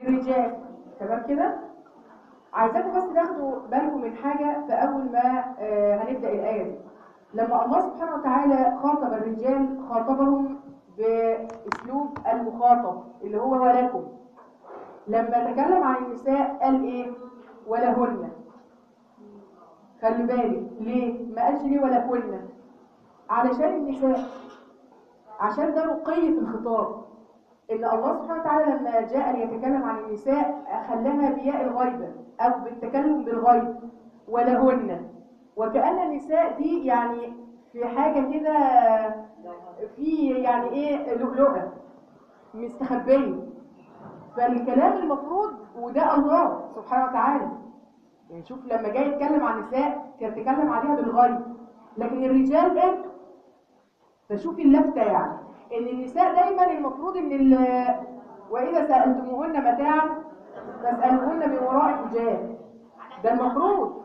رجال تمام كده عايزاكم بس تاخدوا بالكم من حاجة في أول ما آه، هنبدأ الآية دي لما الله سبحانه وتعالى خاطب الرجال خاطبهم بأسلوب المخاطب اللي هو ولكم لما تكلم عن النساء قال إيه ولهن خلي بالك ليه ما قالش ليه ولكن علشان النساء عشان ده رقي في الخطاب ان الله سبحانه وتعالى لما جاء ليتكلم عن النساء خلاها بياء الغيبه او بالتكلم بالغيب ولهن وكأن النساء دي يعني في حاجه كده في يعني ايه لؤلؤه مستخبيه فالكلام المفروض وده الله سبحانه وتعالى يعني شوف لما جاي يتكلم عن النساء كان يتكلم عليها بالغيب لكن الرجال انتوا فشوفي اللفتة يعني ان النساء دايما المفروض ان ال- واذا سألتموهن متاعا فاسألوهن من وراء حجاب ده المفروض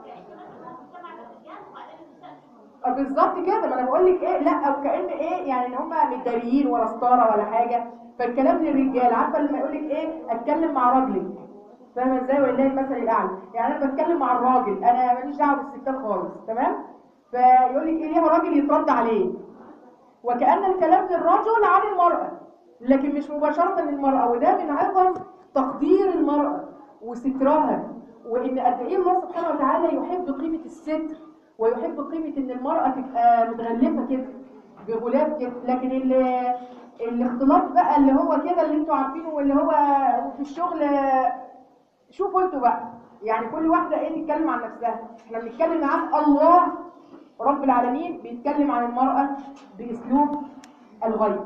آه بالظبط كده ما انا بقول لك ايه لا او كأن ايه يعني ان هم متداريين ولا ستاره ولا حاجه فالكلام للرجال عارفه لما يقول لك ايه اتكلم مع راجلك فاهمه ازاي ولله المثل الاعلى يعني انا بتكلم مع الراجل انا ماليش دعوه بالستات خالص تمام فيقول لك ايه ليها راجل يترد عليه وكأن الكلام للرجل عن المرأة لكن مش مباشرة للمرأة وده من عظم تقدير المرأة وسترها وإن قد إيه الله سبحانه وتعالى يحب قيمة الستر ويحب قيمة إن المرأة تبقى متغلفة كده بغلاف كده لكن ال- الاختلاط بقى اللي هو كده اللي انتوا عارفينه واللي هو في الشغل شوفوا انتوا بقى يعني كل واحدة ايه تتكلم عن نفسها احنا بنتكلم عن الله رب العالمين بيتكلم عن المرأة بأسلوب الغيب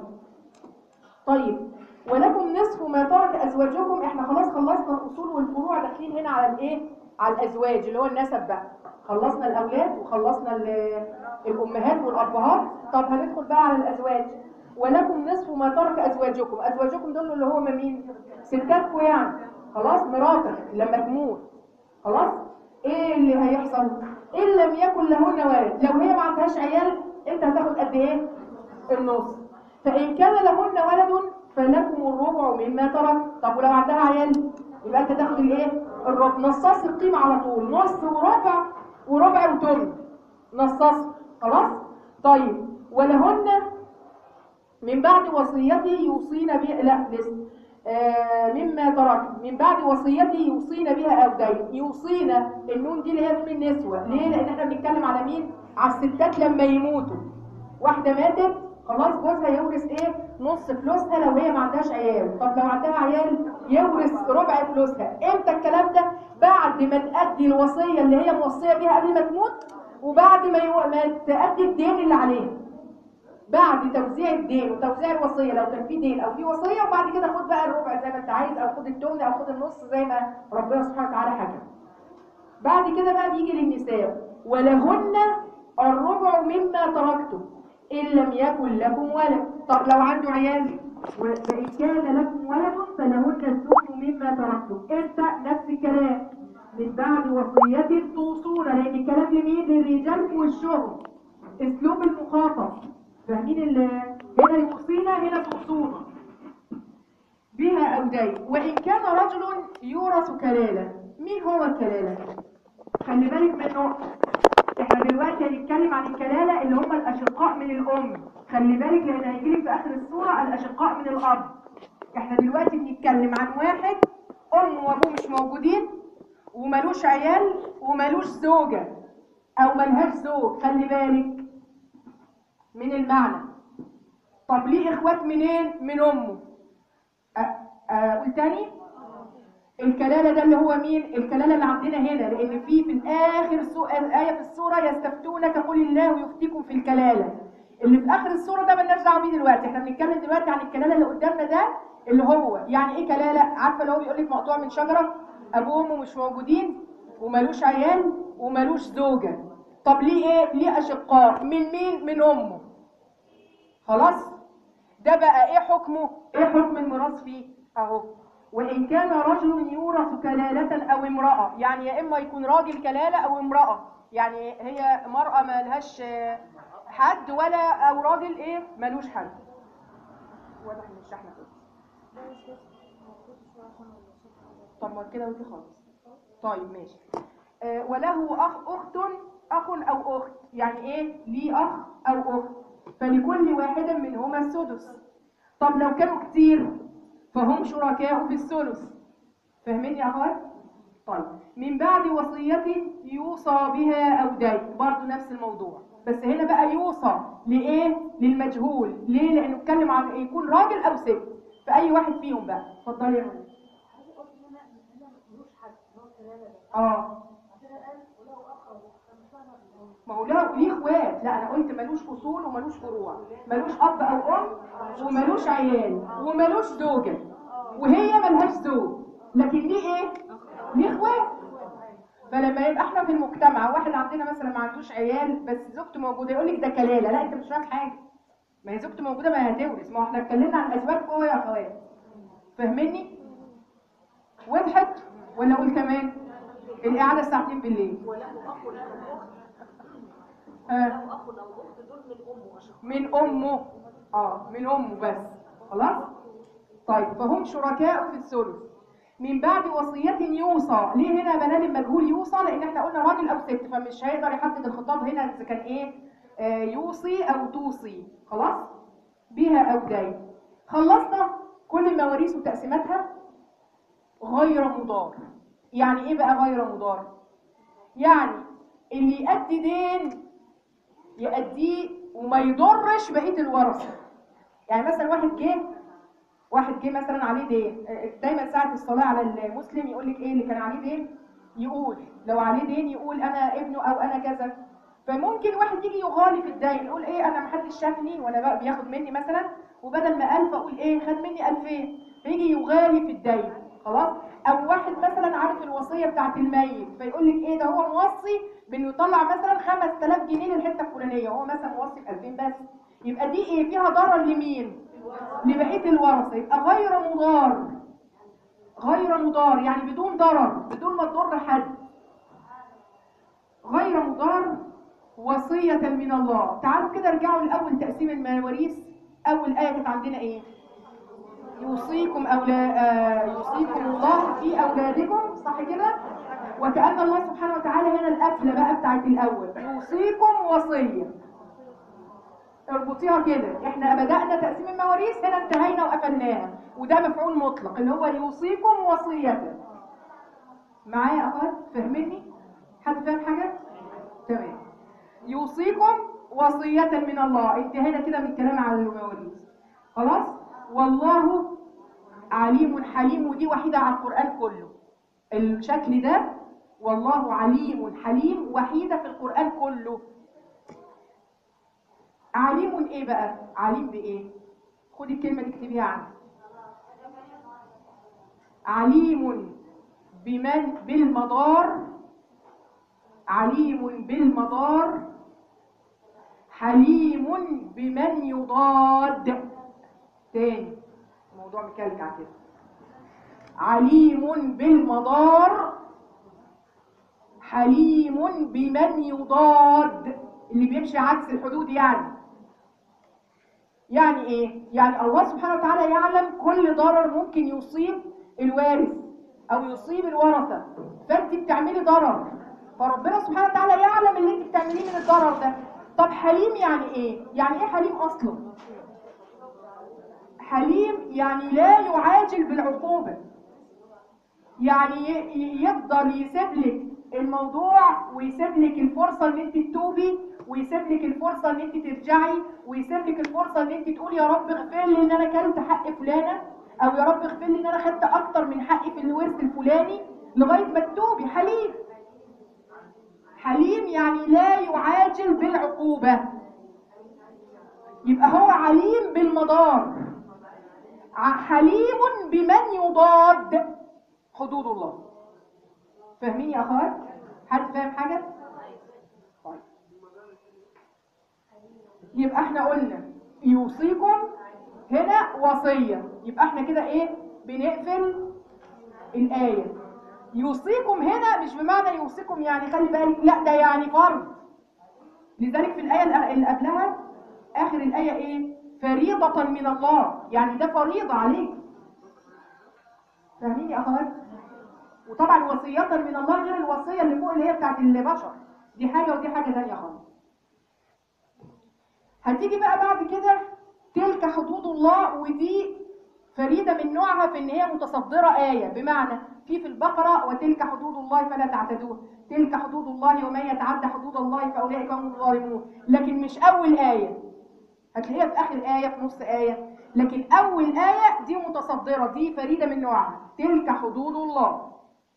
طيب ولكم نصف ما ترك أزواجكم احنا خلاص خلصنا الأصول والفروع داخلين هنا على الايه على الأزواج اللي هو النسب بقى خلصنا الأولاد وخلصنا ال- الأمهات والأبهات طب هندخل بقى على الأزواج ولكم نصف ما ترك أزواجكم أزواجكم دول اللي هو مين ستاتكم يعني خلاص مراتك لما تموت خلاص ايه اللي هيحصل ان لم يكن لهن ولد لو هي ما عندهاش عيال انت هتاخد قد ايه النص فان كان لهن ولد فلكم الربع مما ترك طب ولو عندها عيال يبقى انت تاخد الايه الربع نصص القيمه على طول نص وربع وربع وتمن نصص خلاص طيب ولهن من بعد وصيته يوصين بها لا لسه آه، مما ترك من بعد وصيته يوصين بها او دين يوصينا النون دي اللي هي نون النسوه ليه لان احنا بنتكلم على مين على الستات لما يموتوا واحده ماتت خلاص جوزها يورث ايه نص فلوسها لو هي ما عندهاش عيال طب لو عندها عيال يورث ربع فلوسها امتى الكلام ده بعد ما تأدي الوصيه اللي هي موصيه بيها قبل ما تموت وبعد ما, يو... ما تأدي الدين اللي عليها بعد توزيع الدين وتوزيع الوصيه لو كان في دين او في وصيه وبعد كده خد بقى الربع زي ما انت عايز او خد التمن او خد النص زي ما ربنا سبحانه وتعالى حكم بعد كده بقى بيجي للنساء ولهن الربع مما تركتم ان لم يكن لكم ولد طب لو عنده عيال فان كان لكم ولد فلهن الثمن مما تركتم انت نفس الكلام من بعد وصيه توصون لان الكلام لمين للرجال والشغل اسلوب المخاطب فاهمين ال- هنا يوصينا هنا توصونا بها او دين وان كان رجل يورث كلاله مين هو الكلاله خلي بالك من نقطه احنا دلوقتي هنتكلم عن الكلاله اللي هم الاشقاء من الام خلي بالك لان هيجيلك في اخر السوره الاشقاء من الاب احنا دلوقتي بنتكلم عن واحد ام وابوه مش موجودين وملوش عيال وملوش زوجه او ملهاش زوج خلي بالك من المعنى طب ليه اخوات منين من امه أ- اقول تاني الكلاله ده اللي هو مين الكلاله اللي عندنا هنا لان في في الاخر سو... الايه في السوره يستفتونك قل الله يفتيكم في الكلاله اللي في اخر السوره ده مالناش دعوه بيه دلوقتي احنا بنتكلم دلوقتي عن الكلاله اللي قدامنا ده اللي هو يعني ايه كلاله عارفه اللي هو بيقول لك مقطوع من شجره ابوه وامه مش موجودين ومالوش عيال ومالوش زوجه طب ليه ايه ليه اشقاء من مين من امه خلاص ده بقى ايه حكمه ايه حكم الميراث فيه اهو وان كان رجل يورث كلالة او امرأة يعني يا اما يكون راجل كلالة او امرأة يعني هي مرأة ما لهاش آه، حد ولا او راجل ايه ملوش حد واضح ان الشحنة كده طب ما كده ودي خالص طيب ماشي آه وله اخ اخت اخ او اخت يعني ايه ليه اخ او اخت فلكل واحد منهما السدس طب لو كانوا كتير فهم شركاء في الثلث فاهمين يا اخوات طيب من بعد وصية يوصى بها او دين برضو نفس الموضوع بس هنا بقى يوصى لايه للمجهول ليه لانه اتكلم عن يكون راجل او ست فاي واحد فيهم بقى اتفضلي يا هنا اه ما هو له ليه اخوات لا انا قلت ملوش اصول وملوش فروع ملوش اب او ام وملوش عيال وملوش زوجه وهي ملهاش زوج لكن ليه ايه ليه اخوات فلما يبقى احنا في المجتمع واحد عندنا مثلا ما عندوش عيال بس زوجته موجوده يقول لك ده كلاله لا انت مش فاهم حاجه ما هي زوجته موجوده ما هي هتورث ما هو احنا اتكلمنا عن اسباب قوه يا اخوات فاهمني وضحت ولا اقول كمان الاعاده الساعه 2 بالليل وله اخ او اخت آه. له اخ او اخت دول من امه اشهر من امه اه من امه بس خلاص طيب فهم شركاء في الثلث من بعد وصية يوصى ليه هنا بنات المجهول يوصى لان احنا قلنا راجل او ست فمش هيقدر يحدد الخطاب هنا اذا كان ايه آه يوصي او توصي خلاص بها او دين خلصنا كل المواريث وتقسيماتها غير مضار يعني ايه بقى غير مضار يعني اللي يأدي دين يأديه وما يضرش بقية الورثة يعني مثلا واحد جه واحد جه مثلا عليه دين دايما ساعة الصلاة على المسلم يقول لك ايه اللي كان عليه دين يقول لو عليه دين يقول انا ابنه او انا كذا فممكن واحد يجي يغالي في الدين يقول ايه انا محدش شافني وانا بقى بياخد مني مثلا وبدل ما 1000 اقول ايه خد مني 2000 فيجي يغالي في الدين خلاص او واحد مثلا عارف الوصيه بتاعت الميت فيقول لك ايه ده هو موصي بانه يطلع مثلا 5000 جنيه للحته الفلانيه هو مثلا موصي ب 2000 بس يبقى دي ايه فيها ضرر لمين لبقيه الورثه يبقى غير مضار غير مضار يعني بدون ضرر بدون ما تضر حد غير مضار وصية من الله تعالوا كده ارجعوا لأول تقسيم المواريث أول آية كانت عندنا إيه يوصيكم أولا آه يوصيكم الله في أولادكم صح كده وكأن الله سبحانه وتعالى هنا القفلة بقى بتاعت الأول يوصيكم وصية اربطيها كده احنا بدأنا تقسيم المواريث هنا انتهينا وقفلناها وده مفعول مطلق اللي هو يوصيكم وصية معايا يا اخوات فاهميني حد فاهم حاجة تمام يوصيكم وصية من الله انتهينا كده من الكلام على المواريث خلاص والله عليم حليم ودي وحيدة على القرآن كله الشكل ده والله عليم حليم وحيدة في القرآن كله عليم ايه بقى عليم بايه خدي الكلمة دي اكتبيها عندك عليم بمن بالمضار عليم بالمضار حليم بمن يضاد تاني الموضوع مكلكع كده عليم بالمضار حليم بمن يضاد اللي بيمشي عكس الحدود يعني يعني ايه يعني الله سبحانه وتعالى يعلم كل ضرر ممكن يصيب الوارث او يصيب الورثه فانت بتعملي ضرر فربنا سبحانه وتعالى يعلم اللي انت بتعمليه من الضرر ده طب حليم يعني ايه يعني ايه حليم اصلا حليم يعني لا يعاجل بالعقوبه يعني ي- ي- يفضل يسيب لك الموضوع ويسيب لك الفرصه ان انت تتوبي ويسيب لك الفرصه ان انت ترجعي ويسيب لك الفرصه ان انت تقولي يا رب اغفر لي ان انا كلت حق فلانه او يا رب اغفر لي ان انا خدت اكتر من حقي في الورث الفلاني لغايه ما تتوبي حليم حليم يعني لا يعاجل بالعقوبه يبقى هو عليم بالمضار ع- حليم بمن يضاد حدود الله فاهمين يا اخوات حد فاهم حاجه طيب يبقى احنا قلنا يوصيكم هنا وصيه يبقى احنا كده ايه بنقفل الايه يوصيكم هنا مش بمعنى يوصيكم يعني خلي بالك لا ده يعني فرض لذلك في الايه الأ- اللي قبلها اخر الايه ايه فريضه من الله يعني ده فريضه عليك فاهمين يا اخوات وطبعا وصيه من الله غير الوصيه اللي فوق اللي هي بتاعت البشر دي حاجه ودي حاجه ثانيه خالص هتيجي بقى بعد كده تلك حدود الله ودي فريده من نوعها في ان هي متصدره ايه بمعنى في في البقره وتلك حدود الله فلا تعتدوها تلك حدود الله ومن يتعدى حدود الله فاولئك هم الظالمون لكن مش اول ايه هتلاقيها في اخر ايه في نص ايه لكن اول ايه دي متصدره دي فريده من نوعها تلك حدود الله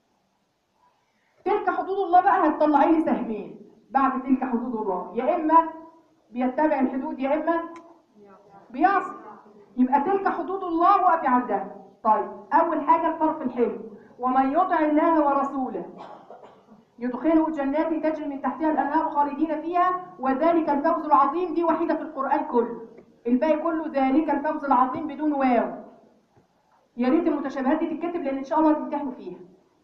تلك حدود الله بقى هتطلعي لي سهمين بعد تلك حدود الله يا اما بيتبع الحدود يا اما بيعصي يبقى تلك حدود الله وقفي عندها طيب اول حاجه الطرف الحلو ومن يطع الله ورسوله يدخله جنات تجري من تحتها الانهار خالدين فيها وذلك الفوز العظيم دي وحيده في القران كله الباقي كله ذلك الفوز العظيم بدون واو يا ريت المتشابهات دي تتكتب لان ان شاء الله هتمتحنوا فيها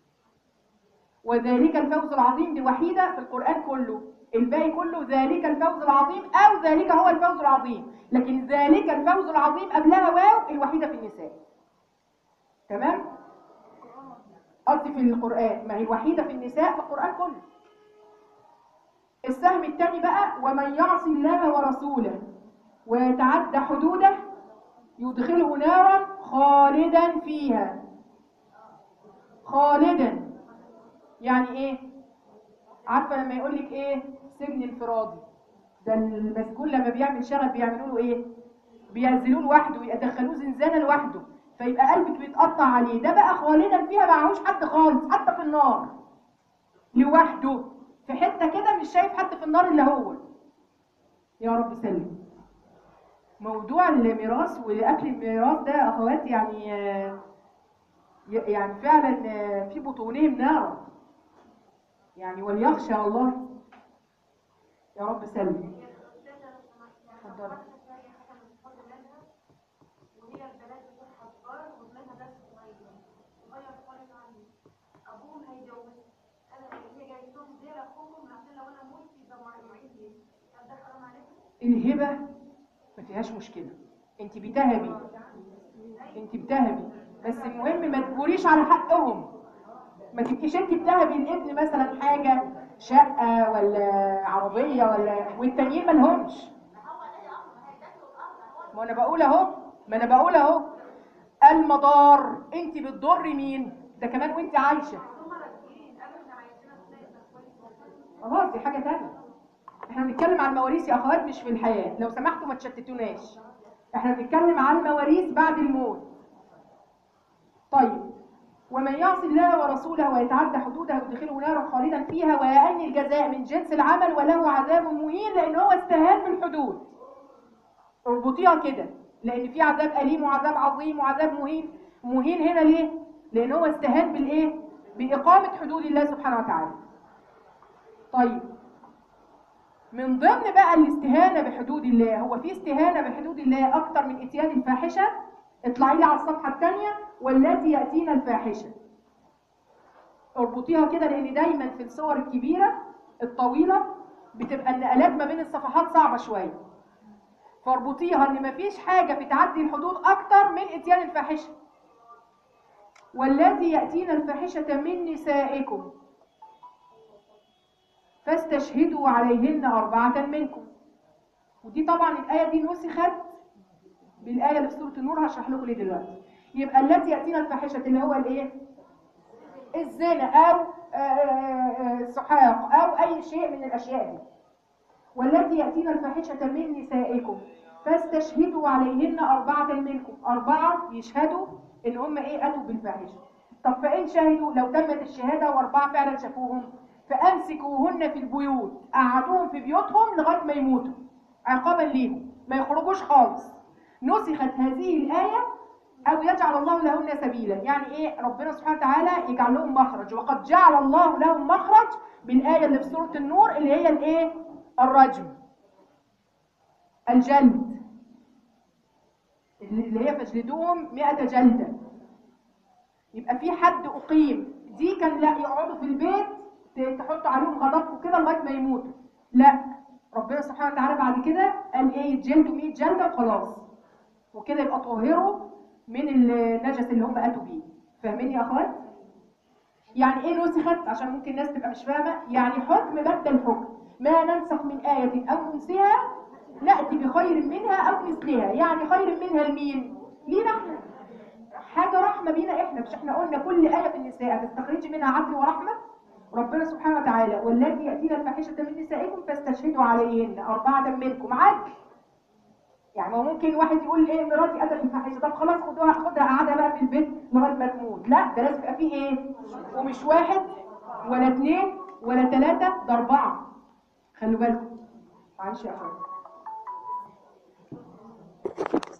وذلك الفوز العظيم دي وحيده في القران كله الباقي كله ذلك الفوز العظيم او ذلك هو الفوز العظيم لكن ذلك الفوز العظيم قبلها واو الوحيده في النساء تمام قصدي في القرآن ما هي الوحيدة في النساء في القرآن كله السهم الثاني بقى ومن يعصي الله ورسوله ويتعدى حدوده يدخله نارا خالدا فيها خالدا يعني ايه عارفه لما يقول لك ايه سجن انفرادي ده المسجون لما بيعمل شغب بيعملوا له ايه بينزلوه لوحده ويدخلوه زنزانه لوحده فيبقى قلبك بيتقطع عليه ده بقى خالدا فيها معهوش حد خالص حتى في النار لوحده في حته كده مش شايف حد في النار الا هو يا رب سلم موضوع الميراث واكل الميراث ده يا اخوات يعني آه، يعني فعلا آه، في بطونهم نار يعني وليخشى الله يا رب سلم اتفضلي وهي البنات بتاعها صغار وابنها بس صغير صغير خالص عني ابوهم هيجوز انا هي جايب لهم زير اخوهم عشان لو انا مت يبقى معين لي طب ده حرام عليكم؟ الهبة ما فيهاش مشكلة انت بتهبي انت بتهبي بس المهم ما تجوريش على حقهم ما تبقيش انت بتهبي الابن مثلا حاجة شقة ولا عربية ولا والتانيين ما لهمش ما انا بقول اهو ما انا بقول اهو المضار انت بتضري مين ده كمان وانت عايشه هم راجعين قالوا احنا عايزينها تلاقي كويس خلاص دي حاجة تانية احنا بنتكلم عن المواريث يا اخوات مش في الحياة لو سمحتوا ما تشتتوناش احنا بنتكلم عن المواريث بعد الموت طيب ومن يعص الله ورسوله ويتعدى حدوده يدخله نارا خالدا فيها ويأن الجزاء من جنس العمل وله عذاب مهين لان هو استهان بالحدود اربطيها كده لان في عذاب اليم وعذاب عظيم وعذاب مهين مهين هنا ليه لان هو استهان بالايه باقامه حدود الله سبحانه وتعالى طيب من ضمن بقى الاستهانة بحدود الله هو في استهانة بحدود الله أكتر من إتيان الفاحشة اطلعي لي على الصفحة الثانية والتي يأتينا الفاحشة اربطيها كده لأن دايما في الصور الكبيرة الطويلة بتبقى النقلات ما بين الصفحات صعبة شوية فاربطيها ان مفيش حاجة في تعدي الحدود أكتر من إتيان الفاحشة والتي يأتينا الفاحشة من نسائكم فاستشهدوا عليهن أربعة منكم ودي طبعا الآية دي نسخت بالآية اللي في سورة النور هشرح لكم ليه دلوقتي يبقى التي يأتينا الفاحشة اللي هو الإيه؟ الزنا أو آه، آه، آه، السحاق أو أي شيء من الأشياء دي والتي يأتينا الفاحشة من نسائكم فاستشهدوا عليهن أربعة منكم أربعة يشهدوا إن هم إيه أتوا بالفاحشة طب فإن شهدوا لو تمت الشهادة وأربعة فعلا شافوهم فأمسكوهن في البيوت قعدوهم في بيوتهم لغاية ما يموتوا عقابا ليهم ما يخرجوش خالص نسخت هذه الآية أو يجعل الله لهن سبيلا يعني إيه ربنا سبحانه وتعالى يجعل لهم مخرج وقد جعل الله لهم مخرج بالآية اللي في سورة النور اللي هي الإيه الرجم الجلد اللي هي فاجلدوهم 100 جلدة يبقى في حد أقيم دي كان لا يقعدوا في البيت ت- تحطوا عليهم غضبكم كده لغاية ما يموتوا لا ربنا سبحانه وتعالى بعد كده قال ايه يتجلدوا 100 جلدة وخلاص وكده يبقى طهروا من النجس اللي هم أتوا بيه فاهمين يا اخوات يعني ايه نسخت عشان ممكن الناس تبقى مش فاهمه يعني حكم بدل حكم ما ننسخ من آية أو ننسها نأتي بخير منها أو مثلها يعني خير منها لمين لينا احنا حاجة رحمة بينا احنا مش احنا قلنا كل آية في النساء تستخرجي منها عدل ورحمة ربنا سبحانه وتعالى والذي يأتينا الفاحشة من نسائكم فاستشهدوا عليهن أربعة منكم عدل يعني ما هو ممكن واحد يقول ايه مراتي اتت الفاحشه طب خلاص خدوها خدها قعدها بقى في البيت لغايه ما تموت لا ده لازم يبقى فيه ايه ومش واحد ولا اثنين ولا ثلاثه ده اربعه خلوا بالكم معلش يا اخوان